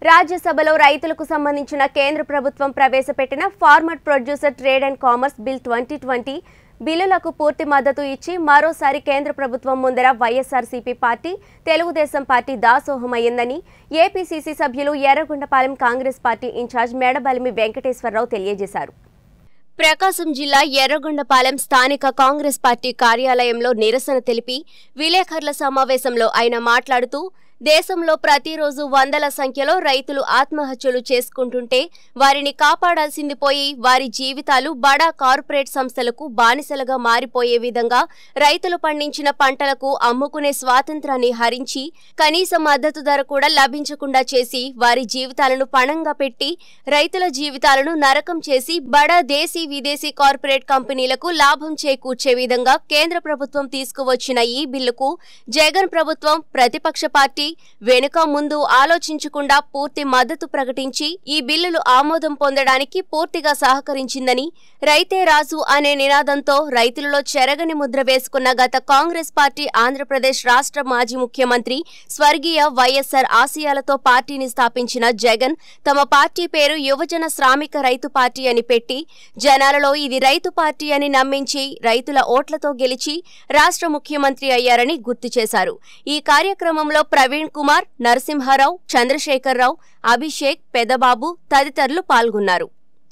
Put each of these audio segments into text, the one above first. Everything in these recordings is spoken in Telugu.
రాజ్యసభలో రైతులకు సంబంధించిన కేంద్ర ప్రభుత్వం ప్రవేశపెట్టిన farmer producer trade and commerce bill twenty twenty బిల్లులకు పూర్తి మద్దతు ఇచ్చి మరోసారి కేంద్ర ప్రభుత్వం ముందర వైఎస్ఆర్సీపీ పార్టీ తెలుగుదేశం పార్టీ దాసోహమయ్యిందని ఏపీసీసీ సభ్యులు Yerragondapalem Congress party in-charge Medabalimi Venkateswara Rao తెలియజేశారు ప్రకాశం జిల్లా ఎర్రగొండపాలెం స్థానిక కాంగ్రెస్ పార్టీ కార్యాలయంలో నిరసన తెలిపి విలేకరుల సమావేశంలో ఆయన మాట్లాడుతూ దేశంలో ప్రతిరోజు వందల సంఖ్యలో రైతులు ఆత్మహత్యలు చేసుకుంటుంటే వారిని కాపాడాల్సింది పోయి వారి జీవితాలు బడా కార్పొరేట్ సంస్థలకు బానిసలుగా మారిపోయే విధంగా రైతులు పండించిన పంటలకు అమ్ముకునే స్వాతంత్రాన్ని హరించి కనీస మద్దతు ధర కూడా లభించకుండా చేసి వారి జీవితాలను పణంగా పెట్టి రైతుల జీవితాలను నరకం చేసి బడా దేశీ విదేశీ కార్పొరేట్ కంపెనీలకు లాభం చేకూర్చే విధంగా కేంద్ర ప్రభుత్వం తీసుకువచ్చిన ఈ బిల్లుకు జగన్ ప్రభుత్వం ప్రతిపక్ష పార్టీ వెనుక ముందు ఆలోచించకుండా పూర్తి మద్దతు ప్రకటించి ఈ బిల్లులు ఆమోదం పొందడానికి పూర్తిగా సహకరించిందని రైతే రాజు అనే నినాదంతో రైతులలో చెరగని ముద్ర వేసుకున్న గత కాంగ్రెస్ పార్టీ ఆంధ్రప్రదేశ్ రాష్ట్ర మాజీ ముఖ్యమంత్రి స్వర్గీయ వైఎస్ఆర్ ఆశయాలతో పార్టీని స్థాపించిన జగన్ తమ పార్టీ పేరు యువజన శ్రామిక రైతు పార్టీ అని పెట్టి జనాలలో ఇది రైతు పార్టీ అని నమ్మించి రైతుల ఓట్లతో గెలిచి రాష్ట్ర ముఖ్యమంత్రి అయ్యారని గుర్తు చేశారు ఈ కార్యక్రమంలో ప్రవీణ్ కుమార్ నరసింహారావు చంద్రశేఖరరావు అభిషేక్ పెదబాబు తదితరులు పాల్గొన్నారు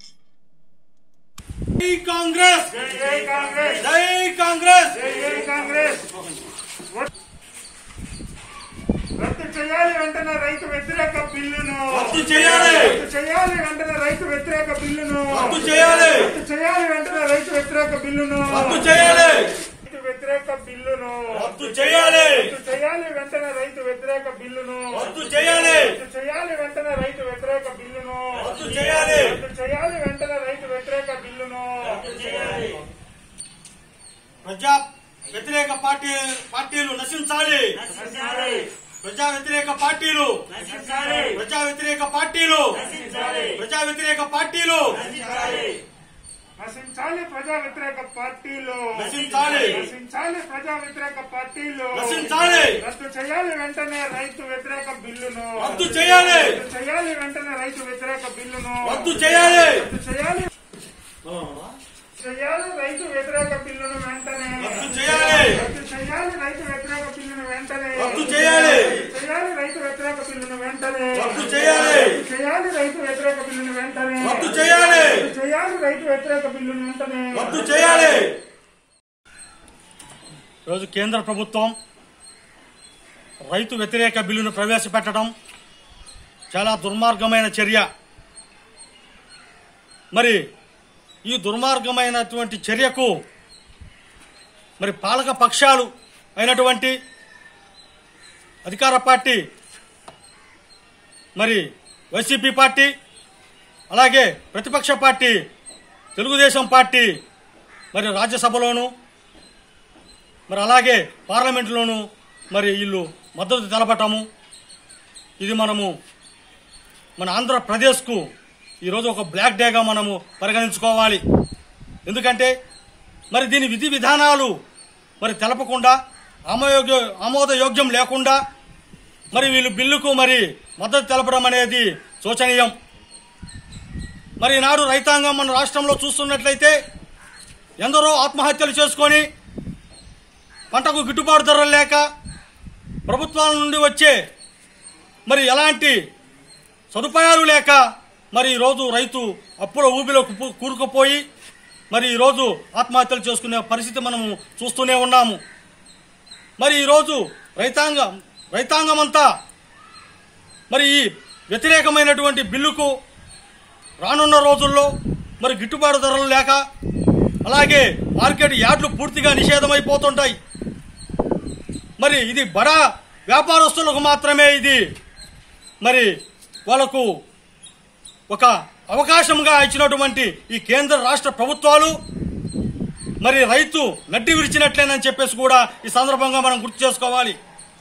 జై కాంగ్రెస్ జై కాంగ్రెస్ జై కాంగ్రెస్ జై జై కాంగ్రెస్ రద్దు చేయాలి వెంటనే రైతు వ్యతిరేక బిల్లును రద్దు చేయాలి. రద్దు చేయాలి వెంటనే రైతు వ్యతిరేక బిల్లును రద్దు చేయాలి. రద్దు చేయాలి వెంటనే రైతు వ్యతిరేక బిల్లును రద్దు చేయాలి రైతు వ్యతిరేక బిల్లును రద్దు చేయాలి రద్దు చేయాలి వెంటనే రైతు వ్యతిరేక బిల్లును రద్దు చేయాలి రద్దు చేయాలి వెంటనే రైతు వ్యతిరేక బిల్లును రద్దు చేయాలి రద్దు చేయాలి వెంటనే రైతు వ్యతిరేక బిల్లును ప్రజా వ్యతిరేక పార్టీ పార్టీలు నశించాలి ప్రజా వ్యతిరేక పార్టీలు ప్రజా వ్యతిరేక పార్టీలు ప్రజా వ్యతిరేక పార్టీలు నశించాలి ప్రజా వ్యతిరేక పార్టీలు నశించాలి. నశించాలి ప్రజా వ్యతిరేక పార్టీలు నశించాలి. రద్దు చేయాలి వెంటనే రైతు వ్యతిరేక బిల్లును రద్దు చేయాలి రద్దు చేయాలి వెంటనే రైతు వ్యతిరేక బిల్లును రద్దు చేయాలి రద్దు చేయాలి చేయాలి రైతు వ్యతిరేక బిల్లును వెంటనే రద్దు చేయాలి రద్దు చేయాలి రైతు వ్యతిరేక బిల్లును వెంటనే రద్దు చేయాలి రద్దు చేయాలి రైతు వ్యతిరేక బిల్లును వెంటనే రద్దు చేయాలి రద్దు చేయాలి రైతు వ్యతిరేక బిల్లును వెంటనే రద్దు చేయాలి రద్దు చేయాలి రైతు వ్యతిరేక బిల్లును వెంటనే రద్దు చేయాలి రోజు కేంద్ర ప్రభుత్వం రైతు వ్యతిరేక బిల్లును ప్రవేశపెట్టడం చాలా దుర్మార్గమైన చర్య మరి ఈ దుర్మార్గమైనటువంటి చర్యకు మరి పాలక పక్షాలు అయినటువంటి అధికార పార్టీ మరి వైసీపీ పార్టీ అలాగే ప్రతిపక్ష పార్టీ తెలుగుదేశం పార్టీ మరి రాజ్యసభలోను మరి అలాగే పార్లమెంటులోను మరి వీళ్ళు మద్దతు తెలపటము ఇది మనము మన ఆంధ్రప్రదేశ్కు ఈరోజు ఒక బ్లాక్ డేగా మనము పరిగణించుకోవాలి ఎందుకంటే మరి దీని విధి విధానాలు మరి తెలపకుండా ఆమోయోగ్య ఆమోదయోగ్యం లేకుండా మరి వీళ్ళు బిల్లుకు మరి మద్దతు తెలపడం అనేది శోచనీయం మరి ఈనాడు రైతాంగం మన రాష్ట్రంలో చూస్తున్నట్లయితే ఎందరో ఆత్మహత్యలు చేసుకొని పంటకు గిట్టుబాటు ధరలు లేక ప్రభుత్వాల నుండి వచ్చే మరి ఎలాంటి సదుపాయాలు లేక మరి ఈరోజు రైతు అప్పుల ఊబిలో కుప్పు- కూరుకుపోయి మరి ఈరోజు ఆత్మహత్యలు చేసుకునే పరిస్థితి మనము చూస్తూనే ఉన్నాము మరి ఈరోజు రైతాంగం రైతాంగం అంతా మరి ఈ వ్యతిరేకమైనటువంటి బిల్లుకు రానున్న రోజుల్లో మరి గిట్టుబాటు ధరలు లేక అలాగే మార్కెట్ యార్డ్లు పూర్తిగా నిషేధమైపోతుంటాయి మరి ఇది బడా వ్యాపారస్తులకు మాత్రమే ఇది మరి వాళ్ళకు ఒక అవకాశంగా ఇచ్చినటువంటి ఈ కేంద్ర రాష్ట్ర ప్రభుత్వాలు మరి రైతు నడ్డి విరిచినట్లేనని చెప్పేసి కూడా ఈ సందర్భంగా మనం గుర్తు చేసుకోవాలి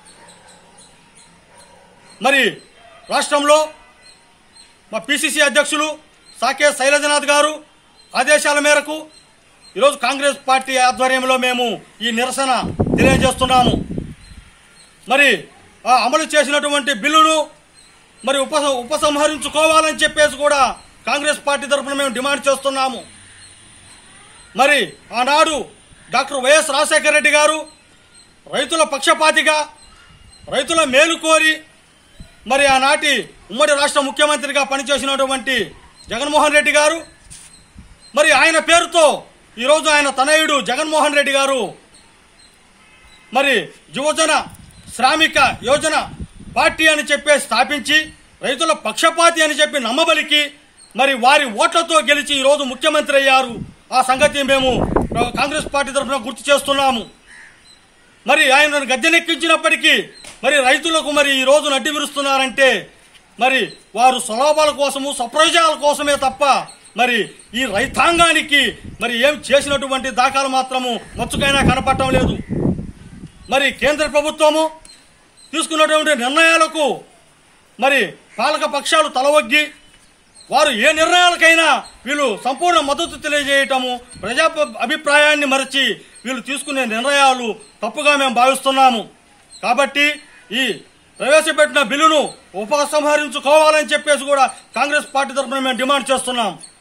మరి రాష్ట్రంలో మా పిసిసి అధ్యక్షులు సాకే శైలజనాథ్ గారు ఆదేశాల మేరకు ఈరోజు కాంగ్రెస్ పార్టీ ఆధ్వర్యంలో మేము ఈ నిరసన తెలియజేస్తున్నాము మరి ఆ అమలు చేసినటువంటి బిల్లును మరి ఉప ఉపసంహరించుకోవాలని చెప్పేసి కూడా కాంగ్రెస్ పార్టీ తరఫున మేము డిమాండ్ చేస్తున్నాము మరి ఆనాడు డాక్టర్ వైఎస్ రాజశేఖర రెడ్డి గారు రైతుల పక్షపాతిగా రైతుల మేలు కోరి మరి ఆనాటి ఉమ్మడి రాష్ట్ర ముఖ్యమంత్రిగా పనిచేసినటువంటి జగన్మోహన్ రెడ్డి గారు మరి ఆయన పేరుతో ఈరోజు ఆయన తనయుడు జగన్మోహన్ రెడ్డి గారు మరి యువజన శ్రామిక యోజన పార్టీ అని చెప్పి స్థాపించి రైతుల పక్షపాతి అని చెప్పి నమ్మబలికి మరి వారి ఓట్లతో గెలిచి ఈరోజు ముఖ్యమంత్రి అయ్యారు ఆ సంగతి మేము కాంగ్రెస్ పార్టీ తరఫున గుర్తు చేస్తున్నాము మరి ఆయనను గద్దెనెక్కించినప్పటికీ మరి రైతులకు మరి ఈ రోజు నడ్డి విరుస్తున్నారంటే మరి వారు స్వలాభాల కోసము స్వప్రయోజనాల కోసమే తప్ప మరి ఈ రైతాంగానికి మరి ఏం చేసినటువంటి దాఖలు మాత్రము మచ్చుకైనా కనపడటం లేదు మరి కేంద్ర ప్రభుత్వము తీసుకున్నటువంటి నిర్ణయాలకు మరి పాలక పక్షాలు తలవగ్గి వారు ఏ నిర్ణయాలకైనా వీళ్ళు సంపూర్ణ మద్దతు తెలియజేయటము ప్రజా అభిప్రాయాన్ని మరచి వీళ్ళు తీసుకునే నిర్ణయాలు తప్పుగా మేము భావిస్తున్నాము కాబట్టి ఈ ప్రవేశపెట్టిన బిల్లును ఉపసంహరించుకోవాలని చెప్పేసి కూడా కాంగ్రెస్ పార్టీ తరఫున మేము డిమాండ్ చేస్తున్నాం